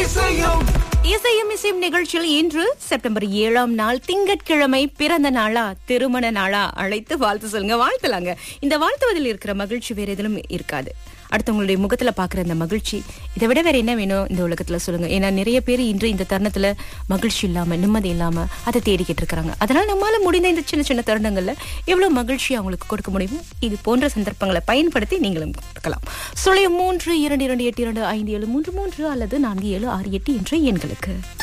இசையும் இசையும் இசையும் நிகழ்ச்சியில் இன்று செப்டம்பர் ஏழாம் நாள் திங்கட்கிழமை பிறந்த நாளா திருமண நாளா அழைத்து வாழ்த்து சொல்லுங்க வாழ்த்தலாங்க இந்த வாழ்த்துவதில் இருக்கிற மகிழ்ச்சி வேற எதிலும் இருக்காது அடுத்தவங்களுடைய முகத்துல பாக்குற அந்த மகிழ்ச்சி இதை விட வேற என்ன வேணும் இந்த உலகத்துல சொல்லுங்க ஏன்னா நிறைய பேர் இன்று இந்த தருணத்துல மகிழ்ச்சி இல்லாம நிம்மதி இல்லாம அதை தேடிக்கிட்டு இருக்காங்க அதனால நம்மால முடிந்த இந்த சின்ன சின்ன தருணங்கள்ல எவ்வளவு மகிழ்ச்சி அவங்களுக்கு கொடுக்க முடியுமோ இது போன்ற சந்தர்ப்பங்களை பயன்படுத்தி நீங்களும் கொடுக்கலாம் சுழியம் மூன்று இரண்டு இரண்டு எட்டு இரண்டு ஐந்து ஏழு மூன்று மூன்று அல்லது நான்கு ஏழு ஆறு எட்டு என்ற எண்களுக்கு